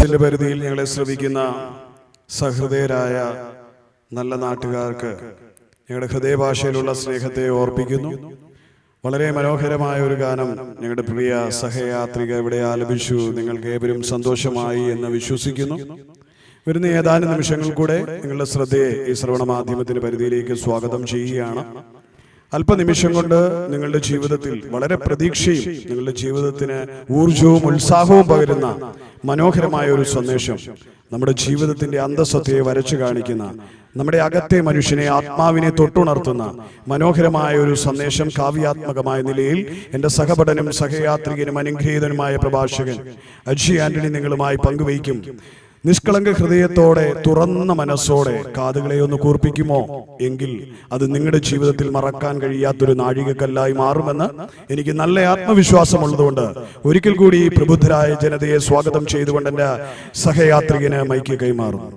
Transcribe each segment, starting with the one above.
ദിവസത്തിന്റെ പരിധിയിൽ ഞങ്ങളെ ശ്രവിക്കുന്ന സഹൃദയരായ നല്ല നാട്ടുകാർക്ക് ഞങ്ങളുടെ ഹൃദയഭാഷയിലുള്ള സ്നേഹത്തെ ഓർപ്പിക്കുന്നു വളരെ മനോഹരമായ ഒരു ഗാനം ഞങ്ങളുടെ പ്രിയ സഹയാത്രിക ഇവിടെ ആലപിച്ചു നിങ്ങൾക്ക് ഏവരും സന്തോഷമായി എന്ന് വിശ്വസിക്കുന്നു വരുന്ന ഏതാനും നിമിഷങ്ങൾ കൂടെ നിങ്ങളുടെ ശ്രദ്ധയെ ഈ ശ്രവണ മാധ്യമത്തിന്റെ പരിധിയിലേക്ക് സ്വാഗതം ചെയ്യുകയാണ് അല്പനിമിഷം കൊണ്ട് നിങ്ങളുടെ ജീവിതത്തിൽ വളരെ പ്രതീക്ഷയും നിങ്ങളുടെ ജീവിതത്തിന് ഊർജവും ഉത്സാഹവും പകരുന്ന മനോഹരമായ ഒരു സന്ദേശം നമ്മുടെ ജീവിതത്തിന്റെ അന്തസ്സത്തയെ വരച്ചു കാണിക്കുന്ന നമ്മുടെ അകത്തെ മനുഷ്യനെ ആത്മാവിനെ തൊട്ടുണർത്തുന്ന മനോഹരമായ ഒരു സന്ദേശം കാവ്യാത്മകമായ നിലയിൽ എൻ്റെ സഹപഠനും സഹയാത്രികനും അനുഗ്രഹീതനുമായ പ്രഭാഷകൻ അജി ആന്റണി നിങ്ങളുമായി പങ്കുവയ്ക്കും നിഷ്കളങ്ക ഹൃദയത്തോടെ തുറന്ന മനസ്സോടെ കാതുകളെ ഒന്ന് കൂർപ്പിക്കുമോ എങ്കിൽ അത് നിങ്ങളുടെ ജീവിതത്തിൽ മറക്കാൻ കഴിയാത്തൊരു നാഴികക്കല്ലായി മാറുമെന്ന് എനിക്ക് നല്ല ആത്മവിശ്വാസമുള്ളതുകൊണ്ട് ഒരിക്കൽ കൂടി ഈ പ്രബുദ്ധരായ ജനതയെ സ്വാഗതം ചെയ്തുകൊണ്ട് എൻ്റെ സഹയാത്രികന് മൈക്ക് കൈമാറുന്നു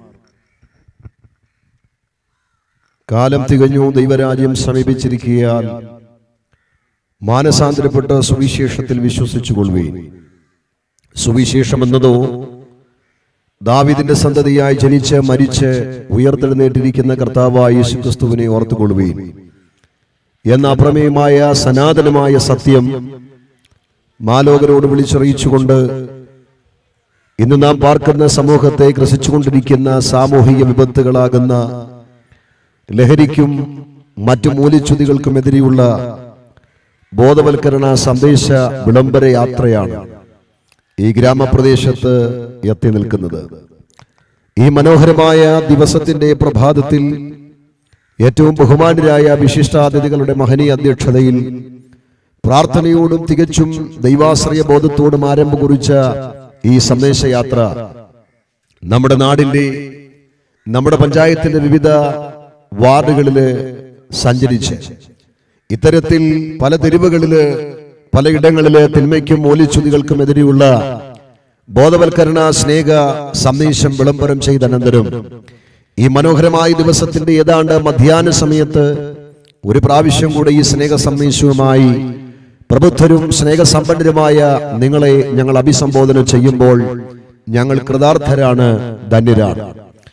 കാലം തികഞ്ഞു ദൈവരാജ്യം സമീപിച്ചിരിക്കുകയാൽ മാനസാന്തരപ്പെട്ട് സുവിശേഷത്തിൽ വിശ്വസിച്ചുകൊള്ളുകയും സുവിശേഷം എന്നതോ ദാവിദിന്റെ സന്തതിയായി ജനിച്ച് മരിച്ച് ഉയർത്തെഴുന്നേറ്റിരിക്കുന്ന കർത്താവായ യേശുക്രിസ്തുവിനെ ഓർത്തുകൊള്ളുകയും എന്ന അപ്രമേയമായ സനാതനമായ സത്യം മാലോകരോട് വിളിച്ചറിയിച്ചുകൊണ്ട് ഇന്ന് നാം പാർക്കുന്ന സമൂഹത്തെ ഗ്രസിച്ചുകൊണ്ടിരിക്കുന്ന സാമൂഹിക വിപത്തുകളാകുന്ന ലഹരിക്കും മറ്റു മൂല്യച്യുതികൾക്കുമെതിരെയുള്ള ബോധവൽക്കരണ സന്ദേശ വിളംബര യാത്രയാണ് ഈ ഗ്രാമപ്രദേശത്ത് എത്തി നിൽക്കുന്നത് ഈ മനോഹരമായ ദിവസത്തിന്റെ പ്രഭാതത്തിൽ ഏറ്റവും ബഹുമാനരായ വിശിഷ്ടാതിഥികളുടെ മഹനീയ അധ്യക്ഷതയിൽ പ്രാർത്ഥനയോടും തികച്ചും ദൈവാശ്രയ ബോധത്തോടും ആരംഭം കുറിച്ച ഈ സന്ദേശയാത്ര നമ്മുടെ നാടിന്റെ നമ്മുടെ പഞ്ചായത്തിന്റെ വിവിധ വാർഡുകളില് സഞ്ചരിച്ച് ഇത്തരത്തിൽ പല തെരുവുകളില് പലയിടങ്ങളില് തിന്മയ്ക്കും മൂല്യച്യുതികൾക്കും എതിരെയുള്ള ബോധവൽക്കരണ സ്നേഹ സന്ദേശം വിളംബരം ചെയ്ത അനന്തരം ഈ മനോഹരമായ ദിവസത്തിന്റെ ഏതാണ്ട് മധ്യാഹ്ന സമയത്ത് ഒരു പ്രാവശ്യം കൂടെ ഈ സ്നേഹ സന്ദേശവുമായി പ്രബുദ്ധരും സ്നേഹസമ്പന്നരുമായ നിങ്ങളെ ഞങ്ങൾ അഭിസംബോധന ചെയ്യുമ്പോൾ ഞങ്ങൾ കൃതാർത്ഥരാണ് ധന്യരാണ്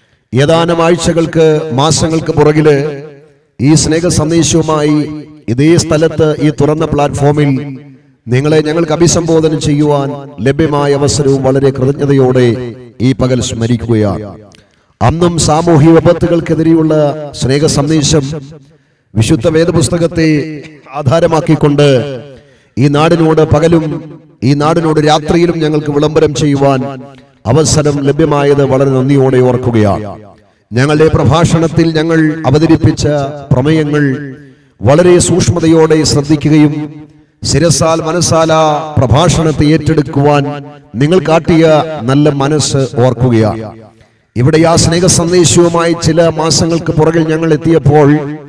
ഏതാനും ആഴ്ചകൾക്ക് മാസങ്ങൾക്ക് പുറകില് ഈ സ്നേഹ സന്ദേശവുമായി ഇതേ സ്ഥലത്ത് ഈ തുറന്ന പ്ലാറ്റ്ഫോമിൽ നിങ്ങളെ ഞങ്ങൾക്ക് അഭിസംബോധന ചെയ്യുവാൻ ലഭ്യമായ അവസരവും വളരെ കൃതജ്ഞതയോടെ ഈ പകൽ സ്മരിക്കുകയാണ് അന്നും സാമൂഹിക വിപത്തുകൾക്കെതിരെയുള്ള സ്നേഹ സന്ദേശം വിശുദ്ധ വേദപുസ്തകത്തെ ആധാരമാക്കിക്കൊണ്ട് ഈ നാടിനോട് പകലും ഈ നാടിനോട് രാത്രിയിലും ഞങ്ങൾക്ക് വിളംബരം ചെയ്യുവാൻ അവസരം ലഭ്യമായത് വളരെ നന്ദിയോടെ ഓർക്കുകയാണ് ഞങ്ങളുടെ പ്രഭാഷണത്തിൽ ഞങ്ങൾ അവതരിപ്പിച്ച പ്രമേയങ്ങൾ വളരെ സൂക്ഷ്മതയോടെ ശ്രദ്ധിക്കുകയും ശിരസാൽ മനസ്സാല പ്രഭാഷണത്തെ ഏറ്റെടുക്കുവാൻ നിങ്ങൾ കാട്ടിയ നല്ല മനസ്സ് ഓർക്കുകയാണ് ഇവിടെ ആ സ്നേഹ സന്ദേശവുമായി ചില മാസങ്ങൾക്ക് പുറകിൽ ഞങ്ങൾ എത്തിയപ്പോൾ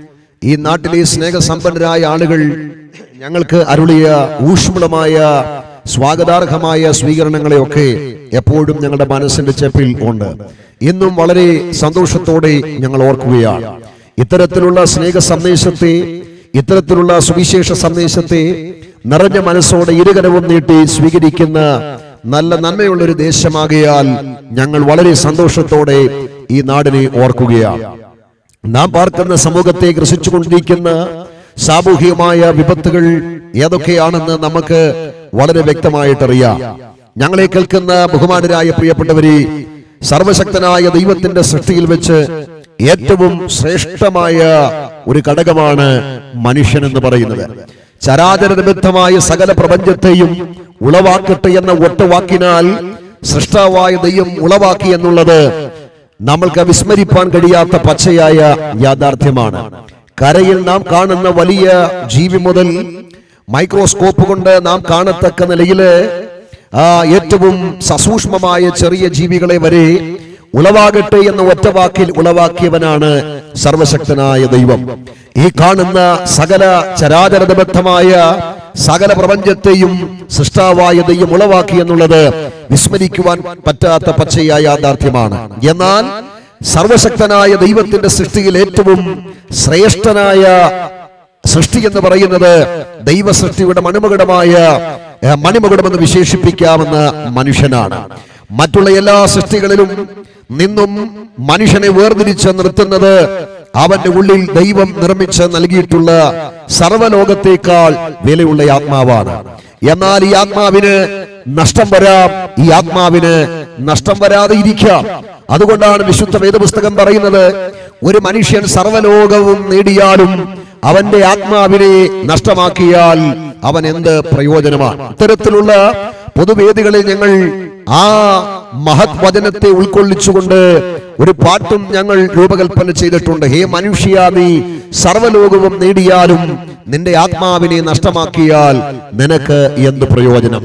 ഈ നാട്ടിലെ സ്നേഹസമ്പന്നരായ ആളുകൾ ഞങ്ങൾക്ക് അരുളിയ ഊഷ്മളമായ സ്വാഗതാർഹമായ സ്വീകരണങ്ങളെയൊക്കെ എപ്പോഴും ഞങ്ങളുടെ മനസ്സിന്റെ ചെപ്പിൽ ഉണ്ട് ഇന്നും വളരെ സന്തോഷത്തോടെ ഞങ്ങൾ ഓർക്കുകയാണ് ഇത്തരത്തിലുള്ള സ്നേഹ സന്ദേശത്തെ ഇത്തരത്തിലുള്ള സുവിശേഷ സന്ദേശത്തെ നിറഞ്ഞ മനസ്സോടെ ഇരുകരവും നീട്ടി സ്വീകരിക്കുന്ന നല്ല നന്മയുള്ള ഒരു ദേശമാകയാൽ ഞങ്ങൾ വളരെ സന്തോഷത്തോടെ ഈ നാടിനെ ഓർക്കുകയാണ് നാം പാർക്കുന്ന സമൂഹത്തെ ഗ്രസിച്ചുകൊണ്ടിരിക്കുന്ന സാമൂഹികമായ വിപത്തുകൾ ഏതൊക്കെയാണെന്ന് നമുക്ക് വളരെ വ്യക്തമായിട്ടറിയാം ഞങ്ങളെ കേൾക്കുന്ന ബഹുമാനരായ പ്രിയപ്പെട്ടവരെ സർവശക്തനായ ദൈവത്തിന്റെ സൃഷ്ടിയിൽ വെച്ച് ഏറ്റവും ശ്രേഷ്ഠമായ ഒരു ഘടകമാണ് മനുഷ്യൻ എന്ന് പറയുന്നത് ചരാചര നിമിത്തമായ സകല പ്രപഞ്ചത്തെയും ഉളവാക്കട്ടെ എന്ന ഒറ്റവാക്കിനാൽ സൃഷ്ടാവായ ദൈവം ഉളവാക്കി എന്നുള്ളത് നമ്മൾക്ക് വിസ്മരിപ്പാൻ കഴിയാത്ത പച്ചയായ യാഥാർത്ഥ്യമാണ് കരയിൽ നാം കാണുന്ന വലിയ ജീവി മുതൽ മൈക്രോസ്കോപ്പ് കൊണ്ട് നാം കാണത്തക്ക നിലയില് ആ ഏറ്റവും സസൂക്ഷ്മമായ ചെറിയ ജീവികളെ വരെ ഉളവാകട്ടെ എന്ന ഒറ്റ വാക്കിൽ ഉളവാക്കിയവനാണ് സർവശക്തനായ ദൈവം ഈ കാണുന്ന സകല ചരാചരബദ്ധമായ സകല പ്രപഞ്ചത്തെയും സൃഷ്ടാവായ ദൈവം ഉളവാക്കി എന്നുള്ളത് വിസ്മരിക്കുവാൻ പറ്റാത്ത പച്ചയായ യാഥാർത്ഥ്യമാണ് എന്നാൽ സർവശക്തനായ ദൈവത്തിന്റെ സൃഷ്ടിയിൽ ഏറ്റവും ശ്രേഷ്ഠനായ സൃഷ്ടി എന്ന് പറയുന്നത് ദൈവ സൃഷ്ടിയുടെ മണിമകുടമായ ഏഹ്, മണിമകുടം എന്ന് വിശേഷിപ്പിക്കാവുന്ന മനുഷ്യനാണ് മറ്റുള്ള എല്ലാ സൃഷ്ടികളിലും നിന്നും മനുഷ്യനെ വേർതിരിച്ച് നിർത്തുന്നത് അവന്റെ ഉള്ളിൽ ദൈവം നിർമ്മിച്ച് നൽകിയിട്ടുള്ള സർവലോകത്തേക്കാൾ വിലയുള്ള ആത്മാവാണ് എന്നാൽ ഈ ആത്മാവിന് നഷ്ടം വരാം ഈ ആത്മാവിന് നഷ്ടം വരാതെ ഇരിക്കാം അതുകൊണ്ടാണ് വിശുദ്ധ വേദപുസ്തകം പറയുന്നത് ഒരു മനുഷ്യൻ സർവലോകവും നേടിയാലും അവന്റെ ആത്മാവിനെ നഷ്ടമാക്കിയാൽ അവൻ എന്ത് പ്രയോജനമാണ് ഇത്തരത്തിലുള്ള പൊതുവേദികളിൽ ഞങ്ങൾ ആ മഹത് വചനത്തെ ഉൾക്കൊള്ളിച്ചുകൊണ്ട് ഒരു പാട്ടും ഞങ്ങൾ രൂപകൽപ്പന ചെയ്തിട്ടുണ്ട് ഹേ മനുഷ്യ നീ സർവലോകവും നേടിയാലും നിന്റെ ആത്മാവിനെ നഷ്ടമാക്കിയാൽ നിനക്ക് എന്ത് പ്രയോജനം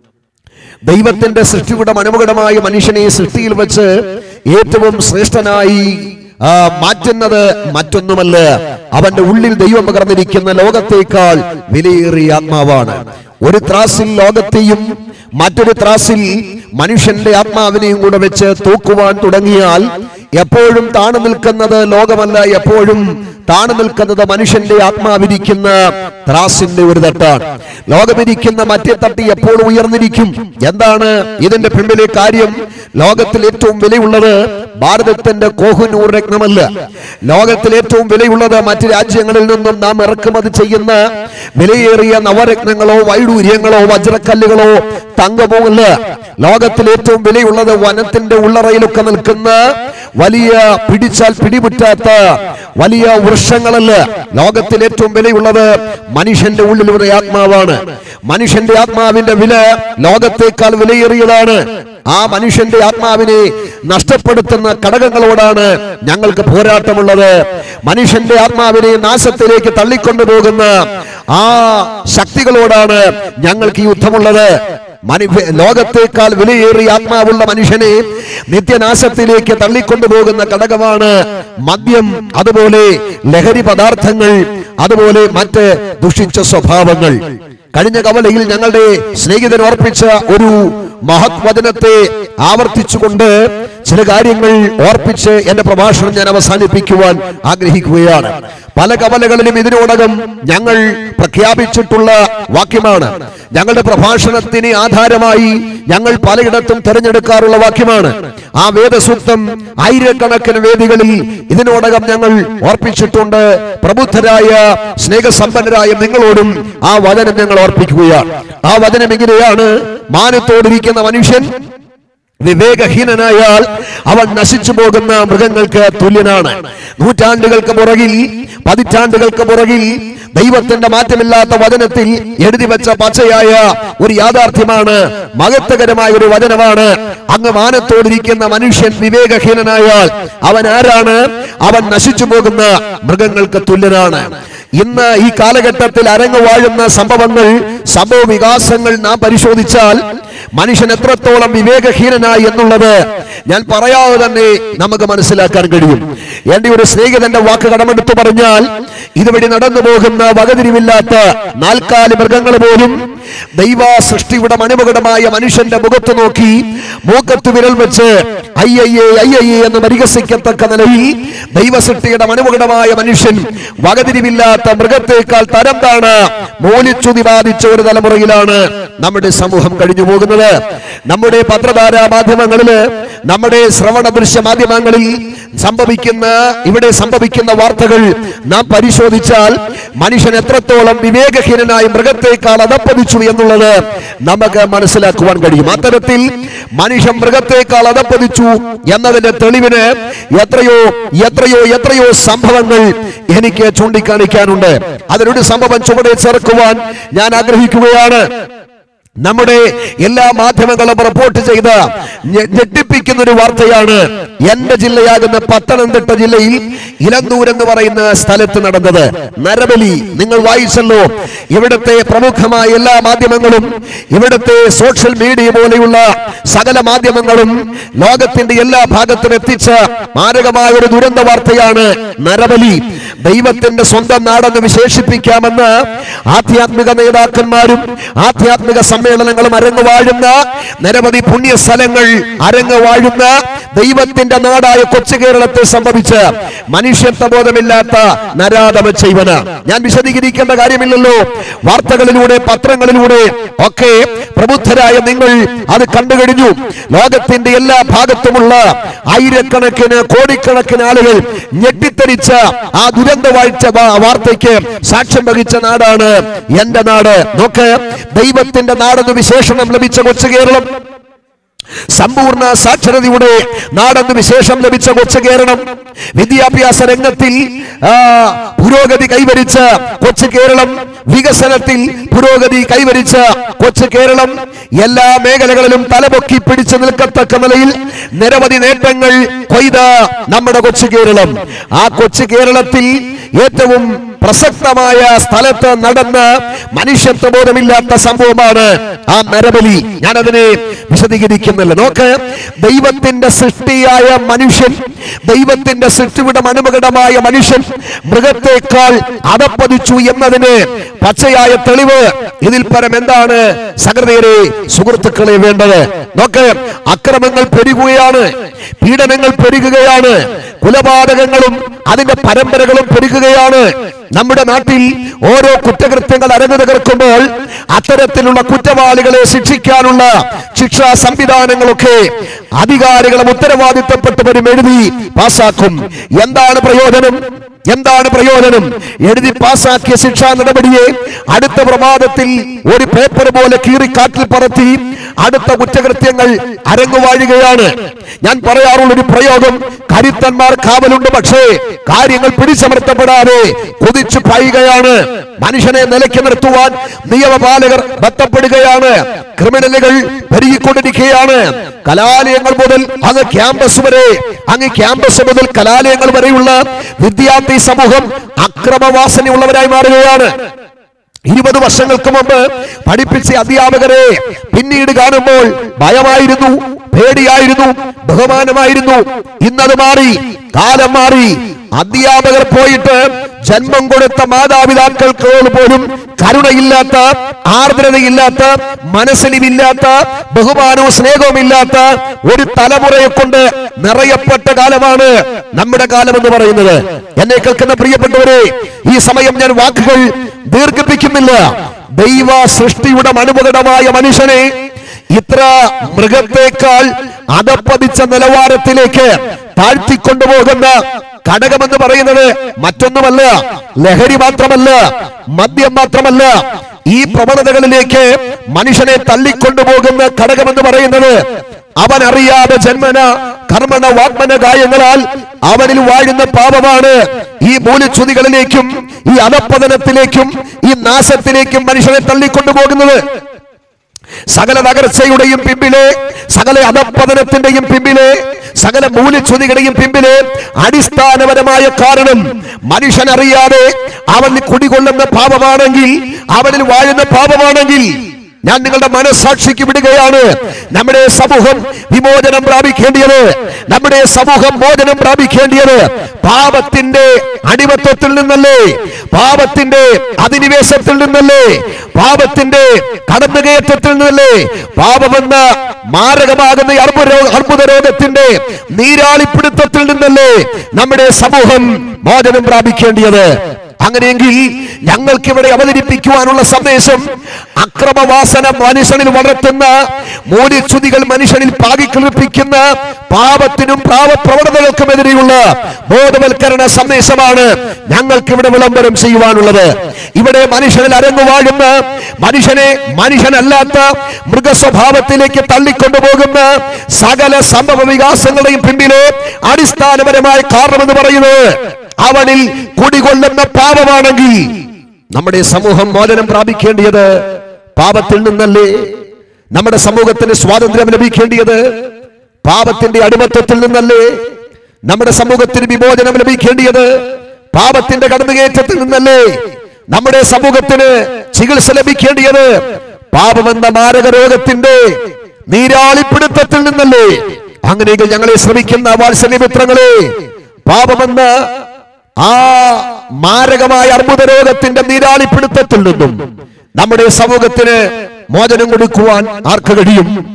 ദൈവത്തിന്റെ സൃഷ്ടിയുടെ മനോഹരമായ മനുഷ്യനെ സൃഷ്ടിയിൽ വെച്ച് ഏറ്റവും ശ്രേഷ്ഠനായി ആ, മാറ്റുന്നത് മറ്റൊന്നുമല്ല അവന്റെ ഉള്ളിൽ ദൈവം പകർന്നിരിക്കുന്ന ലോകത്തേക്കാൾ വിലയേറിയ ആത്മാവാണ് ഒരു ത്രാസിൽ ലോകത്തെയും മറ്റൊരു ത്രാസിൽ മനുഷ്യന്റെ ആത്മാവിനെയും കൂടെ വെച്ച് തൂക്കുവാൻ തുടങ്ങിയാൽ എപ്പോഴും താണു നിൽക്കുന്നത് ലോകമല്ല എപ്പോഴും താണു നിൽക്കുന്നത് മനുഷ്യന്റെ ആത്മാവിരിക്കുന്ന ത്രാസിന്റെ ഒരു തട്ടാണ് ലോകമിരിക്കുന്ന മറ്റേ തട്ടി എപ്പോഴും ഉയർന്നിരിക്കും എന്താണ് ഇതിന്റെ പിമ്പിലെ കാര്യം ലോകത്തിൽ ഏറ്റവും വിലയുള്ളത് ഭാരതത്തിന്റെ കോഹുനൂർ രത്നമല്ല ലോകത്തിൽ ഏറ്റവും വിലയുള്ളത് മറ്റ് രാജ്യങ്ങളിൽ നിന്നും നാം ഇറക്കുമതി ചെയ്യുന്ന വിലയേറിയ നവരത്നങ്ങളോ വൈഡൂര്യങ്ങളോ വജ്രക്കല്ലുകളോ തങ്കമോ അല്ല ലോകത്തിൽ ഏറ്റവും വിലയുള്ളത് വനത്തിന്റെ ഉള്ളറയിലൊക്കെ നിൽക്കുന്ന വലിയ പിടിച്ചാൽ പിടിമുറ്റാത്ത വലിയ വൃക്ഷങ്ങളല്ല ലോകത്തിൽ ഏറ്റവും വിലയുള്ളത് മനുഷ്യന്റെ ഉള്ളിലുള്ള ആത്മാവാണ് മനുഷ്യന്റെ ആത്മാവിന്റെ വില ലോകത്തേക്കാൾ വിലയേറിയതാണ് ആ മനുഷ്യന്റെ ആത്മാവിനെ നഷ്ടപ്പെടുത്തുന്ന ഘടകങ്ങളോടാണ് ഞങ്ങൾക്ക് പോരാട്ടമുള്ളത് മനുഷ്യന്റെ ആത്മാവിനെ നാശത്തിലേക്ക് തള്ളിക്കൊണ്ടുപോകുന്ന ആ ശക്തികളോടാണ് ഞങ്ങൾക്ക് ഈ യുദ്ധമുള്ളത് മനു- ലോകത്തേക്കാൾ വിലയേറിയ ആത്മാവുള്ള മനുഷ്യനെ നിത്യനാശത്തിലേക്ക് തള്ളിക്കൊണ്ടുപോകുന്ന ഘടകമാണ് മദ്യം അതുപോലെ ലഹരി പദാർത്ഥങ്ങൾ അതുപോലെ മറ്റ് ദുഷിച്ച സ്വഭാവങ്ങൾ കഴിഞ്ഞ കവലയിൽ ഞങ്ങളുടെ സ്നേഹിതൻ ഓർപ്പിച്ച ഒരു മഹത് വചനത്തെ ആവർത്തിച്ചുകൊണ്ട് ചില കാര്യങ്ങൾ ഓർപ്പിച്ച് എന്റെ പ്രഭാഷണം ഞാൻ അവസാനിപ്പിക്കുവാൻ ആഗ്രഹിക്കുകയാണ് പല കവലകളിലും ഇതിനോടകം ഞങ്ങൾ പ്രഖ്യാപിച്ചിട്ടുള്ള വാക്യമാണ് ഞങ്ങളുടെ പ്രഭാഷണത്തിന് ആധാരമായി ഞങ്ങൾ പലയിടത്തും തിരഞ്ഞെടുക്കാറുള്ള വാക്യമാണ് ആ വേദസൂക്തം ആയിരക്കണക്കിന് വേദികളിൽ ഇതിനോടകം ഞങ്ങൾ ഓർപ്പിച്ചിട്ടുണ്ട് പ്രബുദ്ധരായ സ്നേഹസമ്പന്നരായ നിങ്ങളോടും ആ വചനം ഞങ്ങൾ ഓർപ്പിക്കുകയാണ് ആ വചനം എങ്ങനെയാണ് മാനത്തോടിരിക്കുന്ന മനുഷ്യൻ വിവേകഹീനനായാൽ അവൻ നശിച്ചു പോകുന്ന മൃഗങ്ങൾക്ക് തുല്യനാണ് നൂറ്റാണ്ടുകൾക്ക് പുറകിൽ പതിറ്റാണ്ടുകൾക്ക് പുറകിൽ ദൈവത്തിന്റെ മാറ്റമില്ലാത്ത വചനത്തിൽ എഴുതി വെച്ച പച്ചയായ ഒരു യാഥാർത്ഥ്യമാണ് മഹത്വകരമായ ഒരു വചനമാണ് അങ്ങ് മാനത്തോടിരിക്കുന്ന മനുഷ്യൻ വിവേകഹീനനായാൽ അവൻ ആരാണ് അവൻ നശിച്ചു പോകുന്ന മൃഗങ്ങൾക്ക് തുല്യനാണ് ഇന്ന് ഈ കാലഘട്ടത്തിൽ അരങ്ങു വാഴുന്ന സംഭവങ്ങൾ സംഭവ വികാസങ്ങൾ നാം പരിശോധിച്ചാൽ മനുഷ്യൻ എത്രത്തോളം വിവേകഹീനനായി എന്നുള്ളത് ഞാൻ പറയാതെ തന്നെ നമുക്ക് മനസ്സിലാക്കാൻ കഴിയും എന്റെ ഒരു സ്നേഹിതന്റെ വാക്ക് കടമെടുത്തു പറഞ്ഞാൽ ഇതുവഴി നടന്നു പോകുന്ന വകതിരിവില്ലാത്ത നാൽക്കാലി മൃഗങ്ങൾ പോലും ദൈവ സൃഷ്ടിയുടെ മനോഹരമായ മനുഷ്യന്റെ മുഖത്ത് നോക്കി മൂക്കത്ത് വിരൽ വെച്ച് അയ്യയ്യേ അയ്യയ്യേ എന്ന് പരിഹസിക്കത്തക്ക നിലയിൽ ദൈവ സൃഷ്ടിയുടെ മനോഹരമായ മനുഷ്യൻ വകതിരിവില്ലാത്ത മൃഗത്തേക്കാൾ തരം താണ് മൂലിച്ചുതി ബാധിച്ച ഒരു തലമുറയിലാണ് നമ്മുടെ സമൂഹം കഴിഞ്ഞു പോകുന്നത് നമ്മുടെ പത്രധാരാ മാധ്യമങ്ങളില് നമ്മുടെ ശ്രവണ ദൃശ്യ മാധ്യമങ്ങളിൽ സംഭവിക്കുന്ന ഇവിടെ സംഭവിക്കുന്ന വാർത്തകൾ നാം പരിശോധിച്ചാൽ മനുഷ്യൻ എത്രത്തോളം വിവേകഹീനനായി മൃഗത്തേക്കാൾ അതപ്പതിച്ചു എന്നുള്ളത് നമുക്ക് മനസ്സിലാക്കുവാൻ കഴിയും അത്തരത്തിൽ മനുഷ്യൻ മൃഗത്തേക്കാൾ അതപ്പതിച്ചു എന്നതിന്റെ തെളിവിന് എത്രയോ എത്രയോ എത്രയോ സംഭവങ്ങൾ എനിക്ക് ചൂണ്ടിക്കാണിക്കാനുണ്ട് അതിനൊരു സംഭവം ചുവടെ ചേർക്കുവാൻ ഞാൻ ആഗ്രഹിക്കുകയാണ് നമ്മുടെ എല്ലാ മാധ്യമങ്ങളും റിപ്പോർട്ട് ചെയ്ത ഞെ- ഞെട്ടിപ്പിക്കുന്ന ഒരു വാർത്തയാണ് എന്റെ ജില്ലയാകുന്ന പത്തനംതിട്ട ജില്ലയിൽ ഇലന്തൂർ എന്ന് പറയുന്ന സ്ഥലത്ത് നടന്നത് നരബലി നിങ്ങൾ വായിച്ചല്ലോ ഇവിടുത്തെ പ്രമുഖമായ എല്ലാ മാധ്യമങ്ങളും ഇവിടുത്തെ സോഷ്യൽ മീഡിയ പോലെയുള്ള സകല മാധ്യമങ്ങളും ലോകത്തിന്റെ എല്ലാ ഭാഗത്തും എത്തിച്ച മാരകമായ ഒരു ദുരന്ത വാർത്തയാണ് നരബലി ദൈവത്തിന്റെ സ്വന്തം നാടെന്ന് വിശേഷിപ്പിക്കാമെന്ന് ആധ്യാത്മിക നേതാക്കന്മാരും ആധ്യാത്മിക സമ്മേളനങ്ങളും അരങ്ങ് വാഴുന്ന നിരവധി പുണ്യ സ്ഥലങ്ങൾ അരങ്ങ് വാഴുന്ന ദൈവത്തിന്റെ നാടായ കൊച്ചു കേരളത്തിൽ സംഭവിച്ച് മനുഷ്യത്വബോധമില്ലാത്ത നരാധമ ചെയ്വന് ഞാൻ വിശദീകരിക്കേണ്ട കാര്യമില്ലല്ലോ വാർത്തകളിലൂടെ പത്രങ്ങളിലൂടെ ഒക്കെ പ്രബുദ്ധരായ നിങ്ങൾ അത് കണ്ടു കഴിഞ്ഞു ലോകത്തിന്റെ എല്ലാ ഭാഗത്തുമുള്ള ആയിരക്കണക്കിന് കോടിക്കണക്കിന് ആളുകൾ ഞെട്ടിത്തരിച്ച ആ ദുരന്ത വാഴ്ച വാ- വാർത്തയ്ക്ക് സാക്ഷ്യം വഹിച്ച നാടാണ് എന്റെ നാട് നോക്ക് ദൈവത്തിന്റെ നാടെന്ന് വിശേഷണം ലഭിച്ച കൊച്ചു കേരളം സമ്പൂർണ്ണ സാക്ഷരതയുടെ നാടെന്ന് വിശേഷം ലഭിച്ച കൊച്ചു കേരളം വിദ്യാഭ്യാസ രംഗത്തിൽ ആ, പുരോഗതി കൈവരിച്ച കൊച്ചു കേരളം വികസനത്തിൽ പുരോഗതി കൈവരിച്ച കൊച്ചു കേരളം എല്ലാ മേഖലകളിലും തലപൊക്കി പിടിച്ചു നിൽക്കത്തക്ക നിലയിൽ നിരവധി നേട്ടങ്ങൾ കൊയ്ത നമ്മുടെ കൊച്ചു കേരളം ആ കൊച്ചു കേരളത്തിൽ ഏറ്റവും പ്രസക്തമായ സ്ഥലത്ത് നടന്ന മനുഷ്യത്വ ബോധമില്ലാത്ത സംഭവമാണ് ആ നരബലി ഞാനതിനെ വിശദീകരിക്കുന്നില്ല നോക്ക് ദൈവത്തിന്റെ സൃഷ്ടിയായ മനുഷ്യൻ ദൈവത്തിന്റെ സൃഷ്ടിയുടെ അനുപകടമായ മനുഷ്യൻ മൃഗത്തെക്കാൾ അതപ്പതിച്ചു എന്നതിന് പച്ചയായ തെളിവ് ഇതിൽ പരം എന്താണ് സകൃതയരെ സുഹൃത്തുക്കളെ വേണ്ടത് നോക്ക് അക്രമങ്ങൾ പെരുകുകയാണ് പീഡനങ്ങൾ പെരുകുകയാണ് കുലപാതകങ്ങളും അതിന്റെ പരമ്പരകളും പെരുകുകയാണ് നമ്മുടെ നാട്ടിൽ ഓരോ കുറ്റകൃത്യങ്ങൾ അരങ്ങു തകർക്കുമ്പോൾ അത്തരത്തിലുള്ള കുറ്റവാളികളെ ശിക്ഷിക്കാനുള്ള ശിക്ഷാ സംവിധാനങ്ങളൊക്കെ അധികാരികളും ഉത്തരവാദിത്തപ്പെട്ടവരും എഴുതി പാസാക്കും എന്താണ് പ്രയോജനം എന്താണ് പ്രയോജനം എഴുതി പാസാക്കിയ ശിക്ഷാ നടപടിയെ അടുത്ത പ്രമാദത്തിൽ ഒരു പേപ്പർ പോലെ കീറി കാറ്റിൽ പറത്തി അടുത്ത കുറ്റകൃത്യങ്ങൾ അരങ്ങുവാഴുകയാണ് ഞാൻ പറയാറുള്ള ഒരു പ്രയോഗം കരുത്തന്മാർ കാവലുണ്ട് പക്ഷേ കാര്യങ്ങൾ പിടിച്ചമർത്തപ്പെടാതെ കുതിച്ചു പായുകയാണ് മനുഷ്യനെ നിലയ്ക്ക് നിർത്തുവാൻ നിയമപാലകർ ബന്ധപ്പെടുകയാണ് ക്രിമിനലുകൾ പെരുകിക്കൊണ്ടിരിക്കുകയാണ് കലാലയങ്ങൾ മുതൽ അങ്ങ് ക്യാമ്പസ് വരെ അങ്ങ് ക്യാമ്പസ് മുതൽ കലാലയങ്ങൾ വരെയുള്ള വിദ്യാർത്ഥി സമൂഹം അക്രമവാസനയുള്ളവരായി മാറുകയാണ് ഇരുപത് വർഷങ്ങൾക്ക് മുമ്പ് പഠിപ്പിച്ച അധ്യാപകരെ പിന്നീട് കാണുമ്പോൾ ഭയമായിരുന്നു പേടിയായിരുന്നു ബഹുമാനമായിരുന്നു ഇന്നത് മാറി കാലം മാറി അധ്യാപകർ പോയിട്ട് ജന്മം കൊടുത്ത മാതാപിതാക്കൾക്ക് പോലും കരുണയില്ലാത്ത ആർദ്രതയില്ലാത്ത മനസ്സിലില്ലാത്ത ബഹുമാനവും സ്നേഹവും ഇല്ലാത്ത ഒരു തലമുറയെ കൊണ്ട് നിറയപ്പെട്ട കാലമാണ് നമ്മുടെ കാലം എന്ന് പറയുന്നത് എന്നെ കേൾക്കുന്ന പ്രിയപ്പെട്ടവരെ ഈ സമയം ഞാൻ വാക്കുകൾ ദീർഘിപ്പിക്കുന്നില്ല ദൈവ സൃഷ്ടിയുടെ അനുപകടമായ മനുഷ്യനെ ഇത്ര മൃഗത്തെക്കാൾ അതപ്പതിച്ച നിലവാരത്തിലേക്ക് താഴ്ത്തിക്കൊണ്ടുപോകുന്ന ഘടകമെന്ന് പറയുന്നത് മറ്റൊന്നുമല്ല ലഹരി മാത്രമല്ല മദ്യം മാത്രമല്ല ഈ പ്രവണതകളിലേക്ക് മനുഷ്യനെ തള്ളിക്കൊണ്ടുപോകുന്ന ഘടകമെന്ന് പറയുന്നത് അവൻ അറിയാതെ ജന്മന കർമ്മണ വാഗ്മന ഗായങ്ങളാൽ അവനിൽ വാഴുന്ന പാപമാണ് ഈ മൂലച്യുതികളിലേക്കും ഈ അധപ്പതനത്തിലേക്കും ഈ നാശത്തിലേക്കും മനുഷ്യനെ തള്ളിക്കൊണ്ടുപോകുന്നത് സകല തകർച്ചയുടെയും പിമ്പിലെ സകല അധപ്പതനത്തിന്റെയും പിമ്പിലെ സകല മൂല്യച്യുതികളുടെയും പിമ്പിലെ അടിസ്ഥാനപരമായ കാരണം മനുഷ്യൻ അറിയാതെ അവൻ കുടികൊള്ളുന്ന പാപമാണെങ്കിൽ അവനിൽ വാഴുന്ന പാപമാണെങ്കിൽ ഞാൻ നിങ്ങളുടെ മനസ്സാക്ഷിക്ക് വിടുകയാണ് നമ്മുടെ സമൂഹം വിമോചനം പ്രാപിക്കേണ്ടിയത് നമ്മുടെ സമൂഹം മോചനം പ്രാപിക്കേണ്ടിയത് പാപത്തിന്റെ അടിമത്വത്തിൽ നിന്നല്ലേ പാപത്തിന്റെ അധിനിവേശത്തിൽ നിന്നല്ലേ പാപത്തിന്റെ കടന്നുകയറ്റത്തിൽ നിന്നല്ലേ പാപമെന്ന മാരകമാകുന്ന ഈ അർബുദ രോ- അർബുദ രോഗത്തിന്റെ നീരാളിപ്പിടുത്തത്തിൽ നിന്നല്ലേ നമ്മുടെ സമൂഹം മോചനം പ്രാപിക്കേണ്ടിയത് അങ്ങനെയെങ്കിൽ ഞങ്ങൾക്ക് ഇവിടെ അവതരിപ്പിക്കുവാനുള്ള സന്ദേശം അക്രമവാസന മനുഷ്യനിൽ വളർത്തുന്ന മൂല്യച്യുതികൾ മനുഷ്യനിൽ പാകിക്കളിപ്പിക്കുന്ന പാപത്തിനും പാവപ്രവണതകൾക്കുമെതിരെയുള്ള ബോധവൽക്കരണ സന്ദേശമാണ് ഞങ്ങൾക്ക് ഇവിടെ വിളംബരം ചെയ്യുവാനുള്ളത് ഇവിടെ മനുഷ്യനിൽ അരങ്ങുവാഴുന്ന മനുഷ്യനെ മനുഷ്യനല്ലാത്ത മൃഗസ്വഭാവത്തിലേക്ക് തള്ളിക്കൊണ്ടുപോകുന്ന സകല സംഭവ വികാസങ്ങളുടെയും പിന്നിലെ അടിസ്ഥാനപരമായ കാരണമെന്ന് പറയുന്നത് അവനിൽ കുടികൊള്ളുന്ന പാപമാണെങ്കിൽ നമ്മുടെ സമൂഹം മോചനം പ്രാപിക്കേണ്ടിയത് പാപത്തിൽ നിന്നല്ലേ നമ്മുടെ സമൂഹത്തിന് സ്വാതന്ത്ര്യം ലഭിക്കേണ്ടിയത് പാപത്തിന്റെ അടിമത്വത്തിൽ നിന്നല്ലേ നമ്മുടെ സമൂഹത്തിന് വിമോചനം ലഭിക്കേണ്ടിയത് പാപത്തിന്റെ കടന്നുകയറ്റത്തിൽ നിന്നല്ലേ നമ്മുടെ സമൂഹത്തിന് ചികിത്സ ലഭിക്കേണ്ടിയത് പാപമെന്ന മാരക രോഗത്തിന്റെ നീരാളിപ്പിടുത്തത്തിൽ നിന്നല്ലേ അങ്ങനെയെങ്കിൽ ഞങ്ങളെ ശ്രമിക്കുന്ന വാത്സല്യമിത്രങ്ങളെ പാപമെന്ന ആ മാരകമായ അർബുദ രോഗത്തിന്റെ നീരാളിപ്പിടുത്തത്തിൽ നിന്നും നമ്മുടെ സമൂഹത്തിന് മോചനം കൊടുക്കുവാൻ ആർക്ക് കഴിയും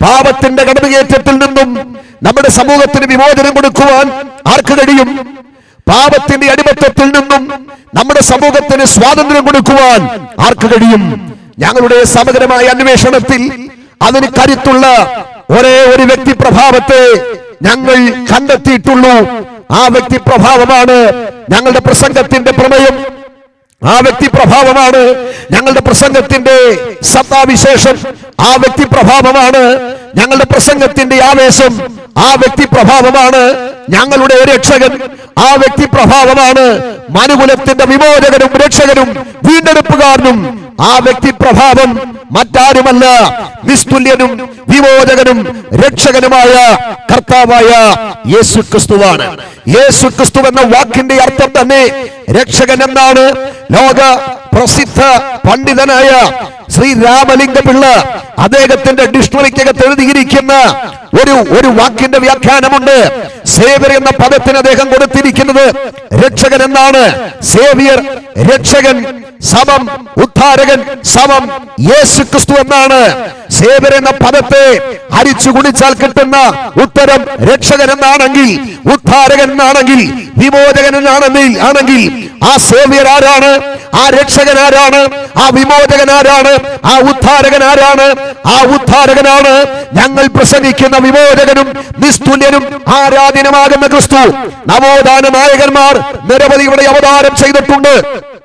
പാപത്തിന്റെ കടന്നുകയറ്റത്തിൽ നിന്നും നമ്മുടെ സമൂഹത്തിന് വിമോചനം കൊടുക്കുവാൻ ആർക്ക് കഴിയും പാപത്തിന്റെ അടിമത്തത്തിൽ നിന്നും നമ്മുടെ സമൂഹത്തിന് സ്വാതന്ത്ര്യം കൊടുക്കുവാൻ ആർക്ക് കഴിയും ഞങ്ങളുടെ സമഗ്രമായ അന്വേഷണത്തിൽ അതിന് കരുത്തുള്ള ഒരേ ഒരു വ്യക്തി പ്രഭാവത്തെ ഞങ്ങൾ കണ്ടെത്തിയിട്ടുള്ളൂ ആ വ്യക്തി പ്രഭാവമാണ് ഞങ്ങളുടെ പ്രസംഗത്തിന്റെ പ്രമേയം ആ വ്യക്തി പ്രഭാവമാണ് ഞങ്ങളുടെ പ്രസംഗത്തിന്റെ സത്താവിശേഷം ആ വ്യക്തി പ്രഭാവമാണ് ഞങ്ങളുടെ പ്രസംഗത്തിന്റെ ആവേശം ആ വ്യക്തി പ്രഭാവമാണ് ഞങ്ങളുടെ രക്ഷകൻ ആ വ്യക്തി പ്രഭാവമാണ് മനുകുലത്തിന്റെ വിമോചകനും രക്ഷകനും വീണ്ടെടുപ്പുകാരനും ആ വ്യക്തി പ്രഭാവം മറ്റാരുമല്ല നിസ്തുല്യനും വിമോചകനും രക്ഷകനുമായ കർത്താവായ യേശു ക്രിസ്തുവാണ് യേശു ക്രിസ്തു എന്ന വാക്കിന്റെ അർത്ഥം തന്നെ രക്ഷകൻ എന്നാണ് ലോക പ്രസിദ്ധ പണ്ഡിതനായ ശ്രീ രാമലിംഗ പിള്ള അദ്ദേഹത്തിന്റെ ഡിക്ഷണറിക്കകത്ത് എഴുതിയിരിക്കുന്ന ഒരു ഒരു വാക്കിന്റെ വ്യാഖ്യാനമുണ്ട് സേവ്യർ എന്ന പദത്തിന് അദ്ദേഹം കൊടുത്തിരിക്കുന്നത് രക്ഷകൻ എന്നാണ് സേവിയർ രക്ഷകൻ സമം ഉദ്ധാരകൻ സമം യേശു ക്രിസ്തു എന്നാണ് സേവ്യർ എന്ന പദത്തെ അരിച്ചു കുടിച്ചാൽ കിട്ടുന്ന ഉത്തരം രക്ഷകൻ എന്നാണെങ്കിൽ ഉദ്ധാരകൻ എന്നാണെങ്കിൽ വിമോചകൻ എന്നാണെങ്കിൽ ആണെങ്കിൽ ആ സേവ്യർ ആരാണ് ആ രക്ഷകൻ ആരാണ് ആ വിമോചകൻ ആരാണ് ആ ഉദ്ധാരകൻ ആരാണ് ആ ഉദ്ധാരകനാണ് ഞങ്ങൾ പ്രസംഗിക്കുന്ന വിമോചകനും നിസ്തുല്യനും ആരാധനമാകുന്ന ക്രിസ്തു നവോത്ഥാന നായകന്മാർ നിരവധി ഇവിടെ അവതാരം ചെയ്തിട്ടുണ്ട്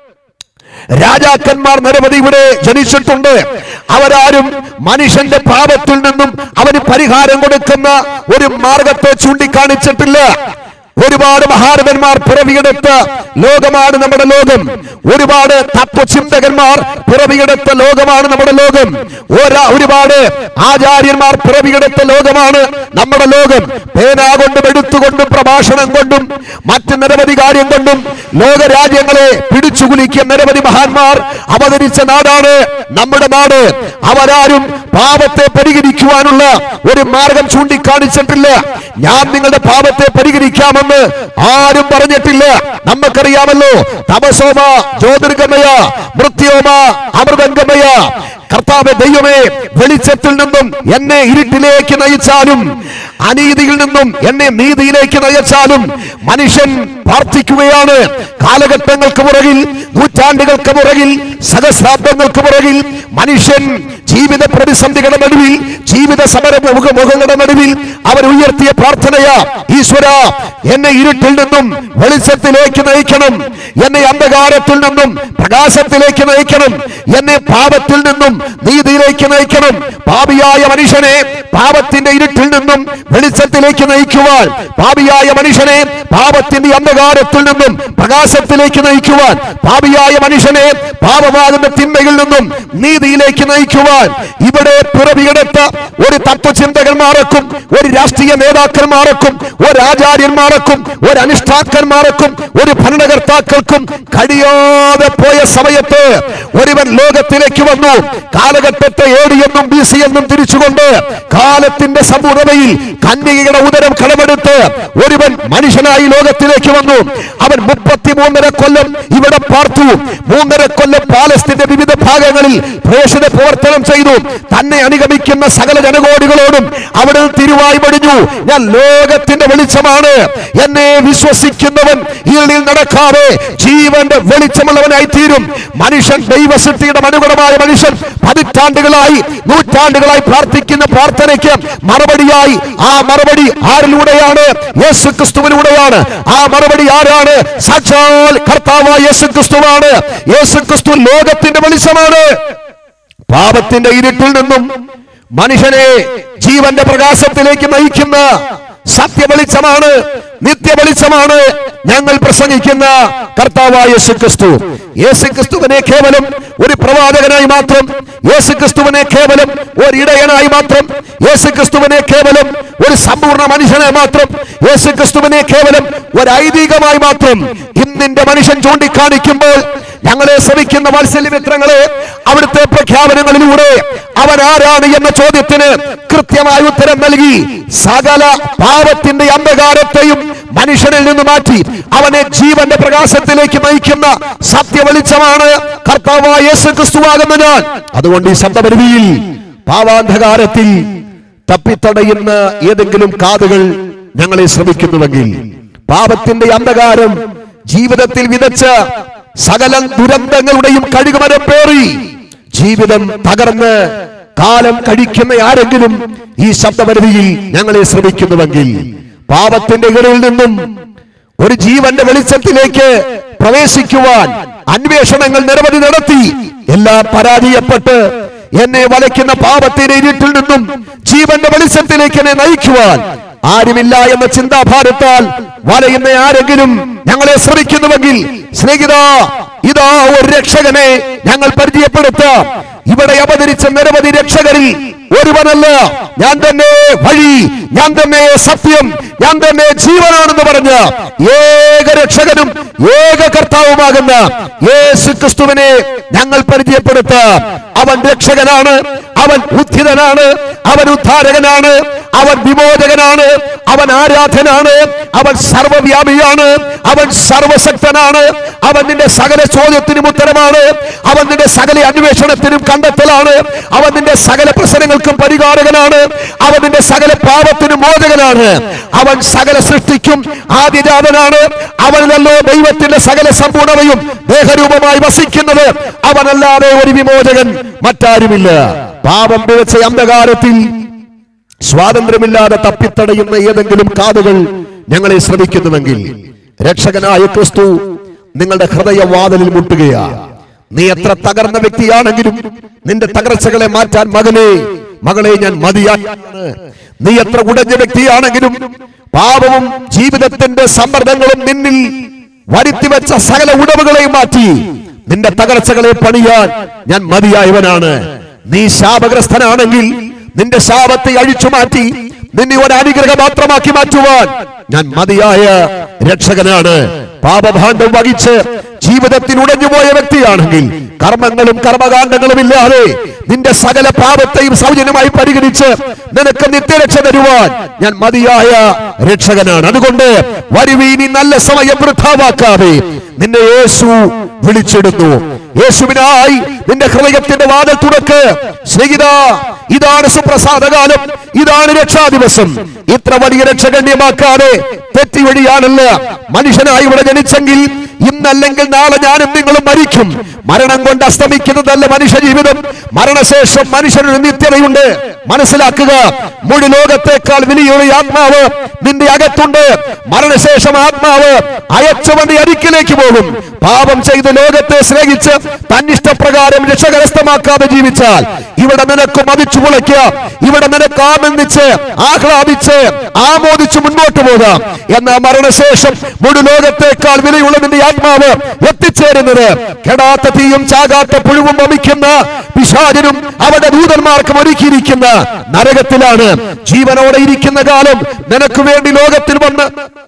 രാജാക്കന്മാർ നിരവധി ഇവിടെ ജനിച്ചിട്ടുണ്ട് അവരാരും മനുഷ്യന്റെ പാപത്തിൽ നിന്നും അവന് പരിഹാരം കൊടുക്കുന്ന ഒരു മാർഗത്തെ ചൂണ്ടിക്കാണിച്ചിട്ടില്ല ഒരുപാട് മഹാരഥന്മാർ പിറവിയെടുത്ത ലോകമാണ് നമ്മുടെ ലോകം ഒരുപാട് തത്വചിന്തകന്മാർ പിറവിയെടുത്ത ലോകമാണ് നമ്മുടെ ലോകം ഒരാ ഒരുപാട് ആചാര്യന്മാർ പിറവിയെടുത്ത ലോകമാണ് നമ്മുടെ ലോകം പേന കൊണ്ടും എടുത്തുകൊണ്ടും പ്രഭാഷണം കൊണ്ടും മറ്റ് നിരവധി കാര്യം കൊണ്ടും ലോകരാജ്യങ്ങളെ പിടിച്ചുകുലിക്കിയ നിരവധി മഹാന്മാർ അവതരിച്ച നാടാണ് നമ്മുടെ നാട് അവരാരും പാപത്തെ പരിഹരിക്കുവാനുള്ള ഒരു മാർഗം ചൂണ്ടിക്കാണിച്ചിട്ടില്ല ഞാൻ നിങ്ങളുടെ പാപത്തെ പരിഹരിക്കാമെന്ന് ആരും പറഞ്ഞിട്ടില്ല നമുക്കറിയാമല്ലോ തപസോമ ജ്യോതിർഗമയ മൃത്യോമ അമൃതംഗമയ കർത്താവ് ദൈവമേ വെളിച്ചത്തിൽ നിന്നും എന്നെ ഇരുട്ടിലേക്ക് നയിച്ചാലും അനീതിയിൽ നിന്നും എന്നെ നീതിയിലേക്ക് നയിച്ചാലും മനുഷ്യൻ പ്രാർത്ഥിക്കുകയാണ് കാലഘട്ടങ്ങൾക്ക് പുറകിൽ നൂറ്റാണ്ടുകൾക്ക് പുറകിൽ സഹസ്രാബ്ദങ്ങൾക്ക് പുറകിൽ മനുഷ്യൻ ജീവിത പ്രതിസന്ധികളുടെ നടുവിൽ ജീവിത സമര മുഖ- മുഖങ്ങളുടെ നടുവിൽ അവർ ഉയർത്തിയ പ്രാർത്ഥനയാ ഈശ്വര എന്നെ ഇരുട്ടിൽ നിന്നും വെളിച്ചത്തിലേക്ക് നയിക്കണം എന്നെ അന്ധകാരത്തിൽ നിന്നും പ്രകാശത്തിലേക്ക് നയിക്കണം എന്നെ പാപത്തിൽ നിന്നും നീതിയിലേക്ക് നയിക്കണം പാപിയായ മനുഷ്യനെ പാപത്തിന്റെ ഇരുട്ടിൽ നിന്നും വെളിച്ചത്തിലേക്ക് നയിക്കുവാൻ പാപിയായ മനുഷ്യനെ പാപത്തിന്റെ അന്ധകാരത്തിൽ നിന്നും പ്രകാശത്തിലേക്ക് നയിക്കുവാൻ പാപിയായ മനുഷ്യനെ പാപമാകുന്ന തിന്മയിൽ നിന്നും നീതിയിലേക്ക് നയിക്കുവാൻ ഇവിടെ പിറവിയെടുത്ത ഒരു തത്വചിന്തകന്മാർക്കും ഒരു രാഷ്ട്രീയ നേതാക്കന്മാർക്കും ഒരു ആചാര്യന്മാർക്കും ഒരു അനുഷ്ഠാക്കന്മാർക്കും ഒരു ഭരണകർത്താക്കൾക്കും കഴിയാതെ പോയ സമയത്ത് ഒരുവൻ ലോകത്തിലേക്ക് വന്നു കാലഘട്ടത്തെ എ ഡി എന്നും ബി സി എന്നും തിരിച്ചുകൊണ്ട് കാലത്തിന്റെ സമ്പൂർണതയിൽ കന്യകയുടെ ഉദരം കടമെടുത്ത് ഒരുവൻ മനുഷ്യനായി ലോകത്തിലേക്ക് വന്നു അവൻ മുപ്പത്തിമൂന്നര കൊല്ലം ഇവിടെ പാർത്തു മൂന്നര കൊല്ലം പാലസ്തീന്റെ വിവിധ ഭാഗങ്ങളിൽ പ്രേക്ഷിത പ്രവർത്തനം ചെയ്തു തന്നെ അനുഗമിക്കുന്ന സകല ജനകോടികളോടും അവിടെ നിന്ന് തിരുവായി പടിഞ്ഞു ഞാൻ ലോകത്തിന്റെ വെളിച്ചമാണ് എന്നെ വിശ്വസിക്കുന്നവൻ ഇരുളിൽ നടക്കാതെ ജീവന്റെ വെളിച്ചമുള്ളവനായി തീരും മനുഷ്യൻ ദൈവശക്തിയുടെ അനുഗുണമായ മനുഷ്യൻ പതിറ്റാണ്ടുകളായി നൂറ്റാണ്ടുകളായി പ്രാർത്ഥിക്കുന്ന പ്രാർത്ഥനയ്ക്ക് മറുപടിയായി ആ മറുപടി ആരിലൂടെയാണ് യേശു ക്രിസ്തുവിലൂടെയാണ് ആ മറുപടി ആരാണ് സാക്ഷാൽ കർത്താവായ യേശു ക്രിസ്തുവാണ് യേശു ക്രിസ്തു ലോകത്തിന്റെ വെളിച്ചമാണ് പാപത്തിന്റെ ഇരുട്ടിൽ നിന്നും മനുഷ്യനെ ജീവന്റെ പ്രകാശത്തിലേക്ക് നയിക്കുന്ന സത്യവെളിച്ചമാണ് നിത്യവെളിച്ചമാണ് ഞങ്ങൾ പ്രസംഗിക്കുന്ന കർത്താവായ യേശു ക്രിസ്തു യേശു ക്രിസ്തുവിനെ കേവലം ഒരു പ്രവാചകനായി മാത്രം യേശു ക്രിസ്തുവിനെ കേവലം ഒരു ഇടയനായി മാത്രം യേശു ക്രിസ്തുവിനെ കേവലം ഒരു സമ്പൂർണ്ണ മനുഷ്യനെ മാത്രം യേശു ക്രിസ്തുവിനെ കേവലം ഒരു ഐതിഹ്യമായി മാത്രം ഇന്നിന്റെ മനുഷ്യൻ ചൂണ്ടിക്കാണിക്കുമ്പോൾ ഞങ്ങളെ ശ്രമിക്കുന്ന വാത്സല്യമിത്രങ്ങളെ അവിടുത്തെ പ്രഖ്യാപനങ്ങളിലൂടെ അവൻ ആരാണ് എന്ന ചോദ്യത്തിന് കൃത്യമായ ഉത്തരം നൽകി സകല പാപത്തിന്റെ അന്ധകാരത്തെയും മനുഷ്യനിൽ നിന്ന് മാറ്റി അവനെ ജീവന്റെ പ്രകാശത്തിലേക്ക് നയിക്കുന്ന സത്യവെളിച്ചമാണ് കർത്താവായ യേശു ക്രിസ്തുവാകുന്ന ഞാൻ അതുകൊണ്ട് ഈ ശബ്ദപരിധിയിൽ പാവാന്ധകാരത്തിൽ തപ്പിത്തടയുന്ന ഏതെങ്കിലും കാതുകൾ ഞങ്ങളെ ശ്രമിക്കുന്നുവെങ്കിൽ പാപത്തിന്റെ അന്ധകാരം ജീവിതത്തിൽ വിതച്ച സകല ദുരന്തങ്ങളുടെയും കഴുകുമരം പേറി ജീവിതം തകർന്ന് കാലം കഴിക്കുന്ന ആരെങ്കിലും ഈ ശബ്ദപരിധിയിൽ ഞങ്ങളെ ശ്രമിക്കുന്നുവെങ്കിൽ പാപത്തിന്റെ ഇടയിൽ നിന്നും ഒരു ജീവന്റെ വെളിച്ചത്തിലേക്ക് പ്രവേശിക്കുവാൻ അന്വേഷണങ്ങൾ നിരവധി നടത്തി എല്ലാം പരാജയപ്പെട്ട് എന്നെ വലയ്ക്കുന്ന പാപത്തിന്റെ ഇരുട്ടിൽ നിന്നും ജീവന്റെ വെളിച്ചത്തിലേക്ക് എന്നെ നയിക്കുവാൻ ആരുമില്ല എന്ന ചിന്താഭാരത്താൽ വലയുന്ന ആരെങ്കിലും ഞങ്ങളെ ശ്രമിക്കുന്നുവെങ്കിൽ സ്നേഹിത ഇതാ ഒരു രക്ഷകനെ ഞങ്ങൾ പരിചയപ്പെടുത്താം ഇവിടെ അവതരിച്ച നിരവധി രക്ഷകരിൽ ഒരുവനല്ല ഞാൻ തന്നെ വഴി ഞാൻ തന്നെ സത്യം ഞാൻ തന്നെ ജീവനാണെന്ന് പറഞ്ഞ ഏക രക്ഷകനും ഏക കർത്താവുമാകുന്ന യേശു ക്രിസ്തുവിനെ ഞങ്ങൾ പരിചയപ്പെടുത്താം അവൻ രക്ഷകനാണ് അവൻ ഉദ്ധിതനാണ് അവൻ ഉദ്ധാരകനാണ് അവൻ വിമോചകനാണ് അവൻ ആരാധനാണ് അവൻ സർവവ്യാപിയാണ് അവൻ സർവശക്തനാണ് അവൻ നിന്റെ സകല ചോദ്യത്തിനും ഉത്തരമാണ് അവൻ നിന്റെ സകല അന്വേഷണത്തിനും കണ്ടെത്തലാണ് അവൻ നിന്റെ സകല പ്രശ്നങ്ങൾക്കും പരിഹാരകനാണ് അവൻ നിന്റെ സകല പാപത്തിനും മോചകനാണ് അവൻ സകല സൃഷ്ടിക്കും ആദ്യജാതനാണ് അവനിലല്ലോ ദൈവത്തിന്റെ സകല സമ്പൂർണതയും ദേഹരൂപമായി വസിക്കുന്നത് അവനല്ലാതെ ഒരു വിമോചകൻ മറ്റാരുമില്ല പാപം പിഴച്ച അന്ധകാരത്തിൽ സ്വാതന്ത്ര്യമില്ലാതെ തപ്പിത്തടയുന്ന ഏതെങ്കിലും കാതുകൾ ഞങ്ങളെ ശ്രമിക്കുന്നുവെങ്കിൽ രക്ഷകനായ ക്രിസ്തു നിങ്ങളുടെ ഹൃദയവാതിലിൽ മുട്ടുകയാ നീ എത്ര തകർന്ന വ്യക്തിയാണെങ്കിലും നിന്റെ തകർച്ചകളെ മാറ്റാൻ മകനെ മകളെ ഞാൻ മതിയാണ് നീ എത്ര ഉടഞ്ഞ വ്യക്തിയാണെങ്കിലും പാപവും ജീവിതത്തിന്റെ സമ്മർദ്ദങ്ങളും നിന്നിൽ വരുത്തിവെച്ച സകല ഉടവുകളെയും മാറ്റി നിന്റെ തകർച്ചകളെ പണിയാൻ ഞാൻ മതിയായവനാണ് നീ ശാപഗ്രസ്തനാണെങ്കിൽ നിന്റെ ശാപത്തെ അഴിച്ചു മാറ്റി നിന്നെ ഒരു അനുഗ്രഹം മാത്രമാക്കി മാറ്റുവാൻ ഞാൻ മതിയായ രക്ഷകനാണ് പാപഭാണ്ഡം വഹിച്ച് ജീവിതത്തിൽ ഉടഞ്ഞുപോയ വ്യക്തിയാണെങ്കിൽ കർമ്മങ്ങളും കർമ്മകാണ്ഡങ്ങളും ഇല്ലാതെ നിന്റെ സകല പാപത്തെയും സൗജന്യമായി പരിഗണിച്ച് നിനക്ക് നിത്യരക്ഷ തരുവാൻ ഞാൻ മതിയായ രക്ഷകനാണ് അതുകൊണ്ട് വരുവീനി നല്ല സമയം വൃഥാവാക്കാതെ നിന്നെ യേശു വിളിച്ചിടുന്നു യേശുവിനായി നിന്റെ ഹൃദയത്തിന്റെ വാതിൽ തുറക്ക് സ്നേഹിത ഇതാണ് സുപ്രസാദകാലം ഇതാണ് രക്ഷാദിവസം ഇത്ര വലിയ രക്ഷ ഗണ്യമാക്കാതെ തെറ്റി വഴിയാണല്ല മനുഷ്യനായി ഇവിടെ ജനിച്ചെങ്കിൽ ഇന്നല്ലെങ്കിൽ നാളെ ഞാനും നിങ്ങളും മരിക്കും മരണം കൊണ്ട് അസ്തമിക്കുന്നതല്ല മനുഷ്യ ജീവിതം മരണശേഷം മനുഷ്യനൊരു നിത്യതയുണ്ട് മനസ്സിലാക്കുക മുഴു ലോകത്തെക്കാൾ വലിയൊരു ആത്മാവ് നിന്റെ അകത്തുണ്ട് മരണശേഷം ആത്മാവ് അയച്ചവന്റെ അരിക്കിലേക്ക് പോകും പാപം ചെയ്ത് ലോകത്തെ സ്നേഹിച്ച് തന്നിഷ്ടപ്രകാരം രക്ഷ കരസ്ഥമാക്കാതെ ജീവിച്ചാൽ ഇവിടെ നിനക്ക് മതിച്ചു മുളയ്ക്കാം ഇവിടെ നിനക്ക് ആനന്ദിച്ച് ആഹ്ലാദിച്ച് ആമോദിച്ച് മുന്നോട്ട് പോകാം എന്നാൽ മരണശേഷം മുഴു ലോകത്തെക്കാൾ വിലയുള്ള നിന്റെ ആത്മാവ് എത്തിച്ചേരുന്നത് കെടാത്ത തീയും ചാകാത്ത പുഴുവും വമിക്കുന്ന പിശാചനും അവരുടെ ദൂതന്മാർക്കും ഒരുക്കിയിരിക്കുന്ന നരകത്തിലാണ് ജീവനോടെ ഇരിക്കുന്ന കാലം നിനക്ക് വേണ്ടി ലോകത്തിൽ വന്ന്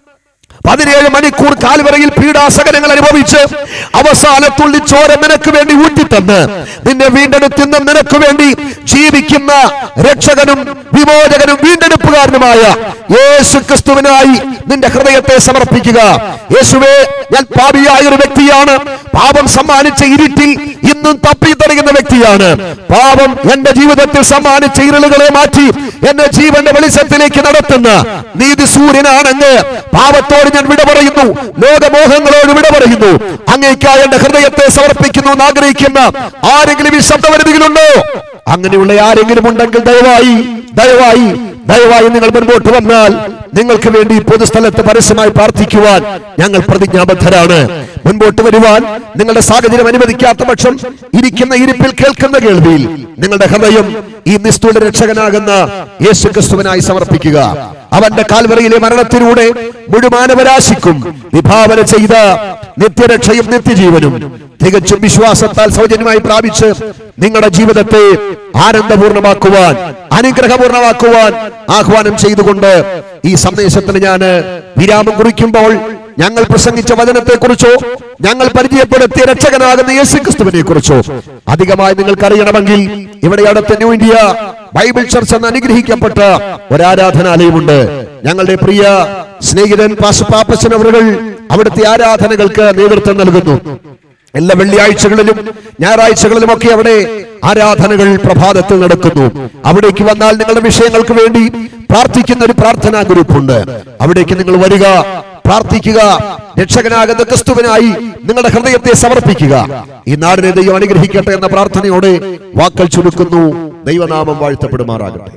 പതിനേഴ് മണിക്കൂർ കാൽവരയിൽ പീഡാസകനങ്ങൾ അനുഭവിച്ച് അവസാനത്തുള്ളി ചോര നിനക്ക് വേണ്ടി ഊറ്റിത്തന്ന് നിന്നെ വീണ്ടെടുത്തുന്ന നിനക്ക് വേണ്ടി ജീവിക്കുന്ന രക്ഷകനും വിമോചകനും വീണ്ടെടുപ്പുകാരനുമായ യേശു ക്രിസ്തുവിനായി നിന്റെ ഹൃദയത്തെ സമർപ്പിക്കുക യേശുവേ ഞാൻ പാപിയായ ഒരു വ്യക്തിയാണ് പാപം സമ്മാനിച്ച ഇരുട്ടിൽ ഇന്നും തപ്പിത്തടയുന്ന വ്യക്തിയാണ് പാപം എന്റെ ജീവിതത്തിൽ സമ്മാനിച്ച ഇരുളുകളെ മാറ്റി എന്നെ ജീവന്റെ വെളിച്ചത്തിലേക്ക് നടത്തുന്ന നീതി സൂര്യനാണെന്ന് പാപത്തോട് ഞാൻ വിട പറയുന്നു ലോകമോഹങ്ങളോട് വിട പറയുന്നു അങ്ങേക്കായി എന്റെ ഹൃദയത്തെ സമർപ്പിക്കുന്നു എന്ന് ആഗ്രഹിക്കുന്ന ആരെങ്കിലും ഈ ശബ്ദവരുതികളുണ്ടോ അങ്ങനെയുള്ള ആരെങ്കിലും ഉണ്ടെങ്കിൽ ദയവായി ദയവായി ദയവായി നിങ്ങൾ മുൻപോട്ട് വന്നാൽ നിങ്ങൾക്ക് വേണ്ടി പൊതുസ്ഥലത്ത് പരസ്യമായി പ്രാർത്ഥിക്കുവാൻ ഞങ്ങൾ പ്രതിജ്ഞാബദ്ധരാണ് മുൻപോട്ട് വരുവാൻ നിങ്ങളുടെ സാഹചര്യം അനുവദിക്കാത്ത പക്ഷം ഇരിക്കുന്ന ഇരിപ്പിൽ കേൾക്കുന്ന കേൾവിയിൽ നിങ്ങളുടെ ഹൃദയം ഈ നിസ്തുല രക്ഷകനാകുന്ന യേശു ക്രിസ്തുവിനായി സമർപ്പിക്കുക അവന്റെ കാൽവറിയിലെ മരണത്തിലൂടെ മുഴുമാനവരാശിക്കും വിഭാവന ചെയ്ത നിത്യരക്ഷയും നിത്യജീവനും തികച്ചും വിശ്വാസത്താൽ സൗജന്യമായി പ്രാപിച്ച് നിങ്ങളുടെ ജീവിതത്തെ ആനന്ദപൂർണമാക്കുവാൻ അനുഗ്രഹപൂർണമാക്കുവാൻ ആഹ്വാനം ചെയ്തുകൊണ്ട് ഈ സന്ദേശത്തിന് ഞാൻ വിരാമം കുറിക്കുമ്പോൾ ഞങ്ങൾ പ്രസംഗിച്ച വചനത്തെ കുറിച്ചോ ഞങ്ങൾ പരിചയപ്പെടുത്തിയ രക്ഷകനാകുന്ന യേശു ക്രിസ്തുവിനെ കുറിച്ചോ അധികമായി നിങ്ങൾക്ക് അറിയണമെങ്കിൽ ഇവിടെ അടുത്ത ന്യൂ ഇന്ത്യ ബൈബിൾ ചർച്ച് എന്ന് അനുഗ്രഹിക്കപ്പെട്ട ഒരു ആരാധനാലയമുണ്ട് ഞങ്ങളുടെ പ്രിയ സ്നേഹിതൻ പാശുപാപ്പച്ചൻ അവരുകൾ അവിടുത്തെ ആരാധനകൾക്ക് നേതൃത്വം നൽകുന്നു എല്ലാ വെള്ളിയാഴ്ചകളിലും ഞായറാഴ്ചകളിലും ഒക്കെ അവിടെ ആരാധനകൾ പ്രഭാതത്തിൽ നടക്കുന്നു അവിടേക്ക് വന്നാൽ നിങ്ങളുടെ വിഷയങ്ങൾക്ക് വേണ്ടി പ്രാർത്ഥിക്കുന്ന ഒരു പ്രാർത്ഥനാ ഗ്രൂപ്പുണ്ട് അവിടേക്ക് നിങ്ങൾ വരിക പ്രാർത്ഥിക്കുക രക്ഷകനാകുന്ന ക്രിസ്തുവിനായി നിങ്ങളുടെ ഹൃദയത്തെ സമർപ്പിക്കുക ഈ നാടിനെ ദൈവം അനുഗ്രഹിക്കട്ടെ എന്ന പ്രാർത്ഥനയോടെ വാക്കൽ ചുരുക്കുന്നു ദൈവനാമം വാഴ്ത്തപ്പെടുമാറാകട്ടെ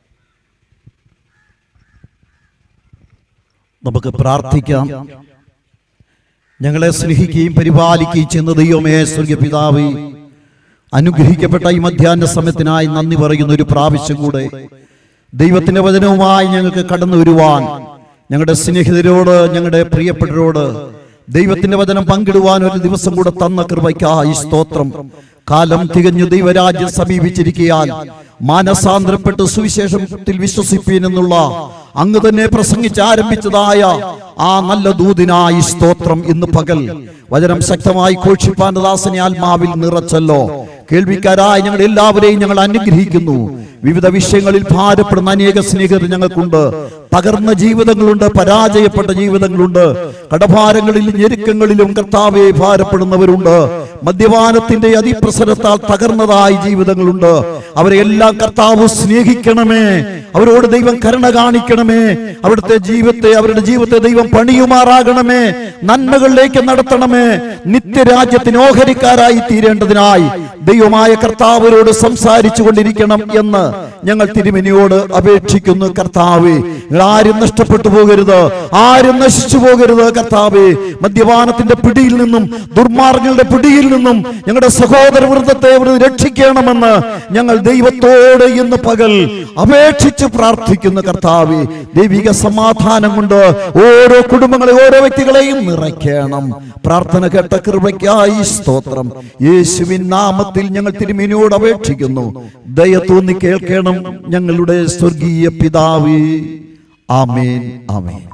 നമുക്ക് പ്രാർത്ഥിക്കാം ഞങ്ങളെ സ്നേഹിക്കുകയും പരിപാലിക്കുകയും ചെയ്യുന്ന ദൈവമേ സ്വർഗീയ പിതാവേ അനുഗ്രഹിക്കപ്പെട്ട ഈ മധ്യാഹ്ന സമയത്തിനായി നന്ദി പറയുന്ന ഒരു പ്രാവശ്യം കൂടെ ദൈവത്തിന്റെ വചനവുമായി ഞങ്ങൾക്ക് കടന്നു വരുവാൻ ഞങ്ങളുടെ സ്നേഹിതരോട് ഞങ്ങളുടെ പ്രിയപ്പെട്ടവരോട് ദൈവത്തിന്റെ വചനം പങ്കിടുവാൻ ഒരു ദിവസം കൂടെ തന്ന കൃപയ്ക്കായി സ്തോത്രം കാലം തികഞ്ഞു ദൈവരാജ്യം സമീപിച്ചിരിക്കയാൽ മാനസാന്തരപ്പെട്ട് സുവിശേഷത്തിൽ വിശ്വസിപ്പീൻ എന്നുള്ള അങ്ങ് തന്നെ പ്രസംഗിച്ച് ആരംഭിച്ചതായ ആ നല്ല ദൂതിനായി സ്തോത്രം ഇന്ന് പകൽ വചനം ശക്തമായി കോക്ഷിപ്പാന്റെ ദാസനെ ആത്മാവിൽ നിറച്ചല്ലോ കേൾവിക്കാരായ ഞങ്ങൾ എല്ലാവരെയും ഞങ്ങൾ അനുഗ്രഹിക്കുന്നു വിവിധ വിഷയങ്ങളിൽ ഭാരപ്പെടുന്ന അനേക സ്നേഹിതർ ഞങ്ങൾക്കുണ്ട് തകർന്ന ജീവിതങ്ങളുണ്ട് പരാജയപ്പെട്ട ജീവിതങ്ങളുണ്ട് കടഭാരങ്ങളിലും ഞെരുക്കങ്ങളിലും കർത്താവെ ഭാരപ്പെടുന്നവരുണ്ട് മദ്യപാനത്തിന്റെ അതിപ്രസരത്താൽ തകർന്നതായ ജീവിതങ്ങളുണ്ട് അവരെ എല്ലാം കർത്താവ് സ്നേഹിക്കണമേ അവരോട് ദൈവം കരുണ കാണിക്കണമേ അവിടുത്തെ ജീവിതത്തെ അവരുടെ ജീവിതത്തെ ദൈവം പണിയുമാറാകണമേ നന്മകളിലേക്ക് നടത്തണമേ നിത്യരാജ്യത്തിന് ഓഹരിക്കാരായി തീരേണ്ടതിനായി ദൈവമായ കർത്താവരോട് സംസാരിച്ചു കൊണ്ടിരിക്കണം എന്ന് ഞങ്ങൾ തിരുമനിയോട് അപേക്ഷിക്കുന്നു കർത്താവേ നിങ്ങൾ ആരും നഷ്ടപ്പെട്ടു പോകരുത് ആരും നശിച്ചു പോകരുത് കർത്താവേ മദ്യപാനത്തിന്റെ പിടിയിൽ നിന്നും ദുർമാർഗങ്ങളുടെ പിടിയിൽ നിന്നും ഞങ്ങളുടെ സഹോദര വൃന്ദത്തെ അവിടുന്ന് രക്ഷിക്കണമെന്ന് ഞങ്ങൾ ദൈവത്തോട് ഇന്ന് പകൽ അപേക്ഷിച്ച് പ്രാർത്ഥിക്കുന്ന കർത്താവേ ദൈവിക സമാധാനം കൊണ്ട് ഓരോ കുടുംബങ്ങളെ ഓരോ വ്യക്തികളെയും നിറയ്ക്കണം പ്രാർത്ഥന കേട്ട കൃപയ്ക്കായി സ്തോത്രം യേശുവിൻ നാമത്തിൽ ഞങ്ങൾ തിരുമേനിയോട് അപേക്ഷിക്കുന്നു ദയ തോന്നി കേൾക്കണം ഞങ്ങളുടെ സ്വർഗീയ പിതാവേ ആമേൻ ആമേൻ